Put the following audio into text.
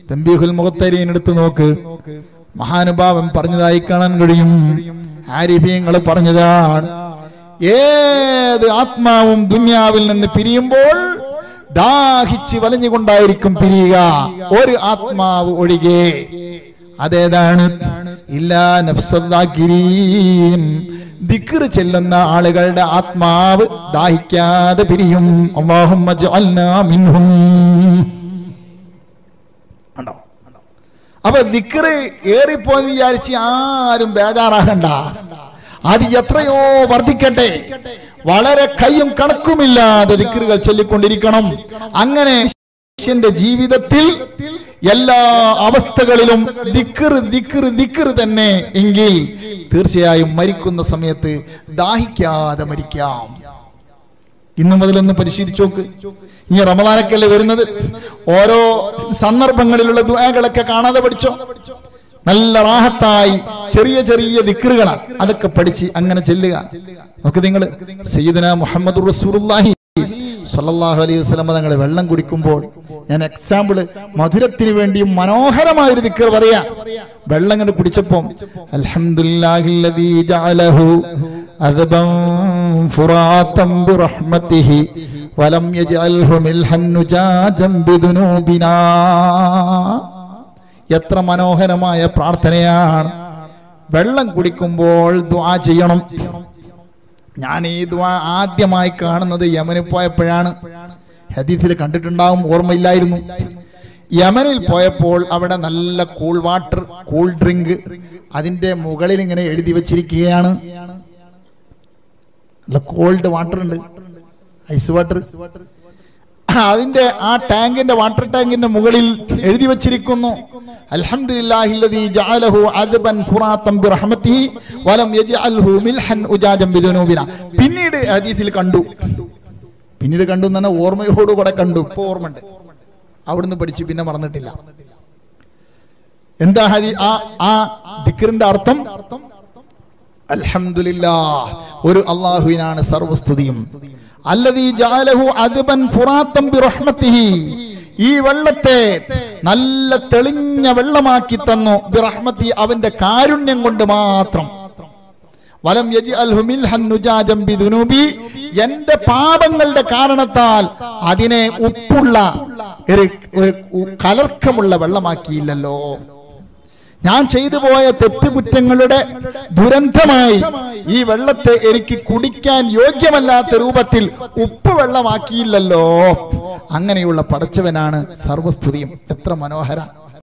തമ്പീഹുൽ മുഖത്തരീൻ എടുത്ത് നോക്ക് മഹാനുഭാവൻ പറഞ്ഞതായി കാണാൻ കഴിയും ആരിഫ്യങ്ങൾ പറഞ്ഞതാണ് ഏത് ആത്മാവും ദുന്യാവിൽ നിന്ന് പിരിയുമ്പോൾ ദാഹിച്ച് വലഞ്ഞുകൊണ്ടായിരിക്കും പിരിയുക ഒരു ആത്മാവ് ഒഴികെ അതേതാണ് ഇല്ലാ നഫ്സദ്ദാക്കിരീൻ ദിക്ർ ചെല്ലുന്ന ആളുകളുടെ ആത്മാവ് ദാഹിക്കാതെ പിരിയും അല്ലാഹുമ്മ ജഅൽനാ മിൻഹും ഉണ്ടോ അപ്പൊ ദിക്റ് ഏറിപ്പോന്ന് വിചാരിച്ച് ആരും ബേജാറാകണ്ട അത് എത്രയോ വർദ്ധിക്കട്ടെ വളരെ കയ്യും കണക്കുമില്ലാതെ ദിക്റുകൾ ചൊല്ലിക്കൊണ്ടിരിക്കണം അങ്ങനെ മനുഷ്യന്റെ ജീവിതത്തിൽ എല്ലാ അവസ്ഥകളിലും ദിക്ർ ദിക്ർ ദിക്ർ തന്നെ എങ്കിൽ തീർച്ചയായും മരിക്കുന്ന സമയത്ത് ദാഹിക്കാതെ മരിക്കാം ഇന്നു മുതലൊന്ന് പരിശീലിച്ചു നോക്ക് ഈ റമദാനക്കല്ലേ വരുന്നത് ഓരോ സന്ദർഭങ്ങളിലുള്ള ദുആകളൊക്കെ കാണാതെ പഠിച്ചോ നല്ല റാഹത്തായി ചെറിയ ചെറിയ ദിക്റുകളാണ് അതൊക്കെ പഠിച്ച് അങ്ങനെ ചെല്ലുക നോക്ക് നിങ്ങൾ സയ്യിദന മുഹമ്മദ് റസൂലുള്ളാഹി സല്ലല്ലാഹു അലൈഹി വസല്ലം തങ്ങൾ വെള്ളം കുടിക്കുമ്പോൾ ഞാൻ എക്സാമ്പിൾ മധുരത്തിന് വേണ്ടിയും മനോഹരമായ ഒരു ദിക്ർ പറയാ വെള്ളം ഇങ്ങനെ കുടിച്ചപ്പോൾ അൽഹംദുലില്ലാഹില്ലദീ ജഅലഹു അദബൻ ഫുറാത്തൻ ബിറഹ്മതിഹി വലം യജഅൽഹു മിൽഹൻ നുജാജൻ ബിദുനൂബിനാ എത്ര മനോഹരമായ പ്രാർത്ഥനയാണ് വെള്ളം കുടിക്കുമ്പോൾ ദുആ ചെയ്യണം ഞാൻ ഈ ദുആ ആദ്യമായി കാണുന്നത് യമനിൽ പോയപ്പോഴാണ് ഹദീസിൽ കണ്ടിട്ടുണ്ടാവും ഓർമ്മയില്ലായിരുന്നു യമനിൽ പോയപ്പോൾ അവിടെ നല്ല കൂൾ വാട്ടർ കൂൾ ഡ്രിങ്ക് അതിന്റെ മുകളിൽ ഇങ്ങനെ എഴുതി വെച്ചിരിക്കുകയാണ് നല്ല കോൾഡ് വാട്ടർ ഉണ്ട് ഐസ് വാട്ടർ അതിന്റെ ആ ടാങ്കിന്റെ വാട്ടർ ടാങ്കിന്റെ മുകളിൽ എഴുതി വച്ചിരിക്കുന്നു അൽഹംദുലില്ലാഹില്ലദീ ജഅലഹു അദ്ബൻ ഫുറാത്തൻ ബിറഹ്മതിഹി വലം യജ്അൽഹു മിൽഹൻ ഉജാജൻ ബിദുനൂബിന പിന്നീട് ഹദീസിൽ കണ്ടു പിന്നീട് കണ്ടു എന്ന് പറഞ്ഞാൽ ഓർമ്മയോടുകൂടെ കണ്ടു ഇപ്പൊ ഓർമ്മയുണ്ട് അവിടുന്ന് പഠിച്ചു പിന്നെ മറന്നിട്ടില്ല എന്താ ഹരി ആ ആ ദിക്റിന്റെ അർത്ഥം അൽഹംദുലില്ലാ ഒരു അള്ളാഹുവിനാണ് സർവസ്തുതിയും അല്ലതീ ജാലഹു അദ്ബൻ ഫുറാത്തം ബിറഹ്മത്തിഹി ഈ വെള്ളത്തെ നല്ല തെളിഞ്ഞ വെള്ളമാക്കി തന്നു ബിറഹ്മത്തി അവന്റെ കാരുണ്യം കൊണ്ട് മാത്രം വലം യജ്അൽഹു മിൽഹൻ നുജാജം ബിദുനൂബി എന്റെ പാപങ്ങളുടെ കാരണത്താൽ അതിനെ ഉപ്പുള്ള ഒരു ഒരു കലർക്കമുള്ള വെള്ളമാക്കിയില്ലല്ലോ ഞാൻ ചെയ്തു പോയ തെറ്റുകുറ്റങ്ങളുടെ ദുരന്തമായി ഈ വെള്ളത്തെ എനിക്ക് കുടിക്കാൻ യോഗ്യമല്ലാത്ത രൂപത്തിൽ ഉപ്പ് വെള്ളമാക്കിയില്ലല്ലോ അങ്ങനെയുള്ള പടച്ചവനാണ് സർവസ്തുതിയും എത്ര മനോഹര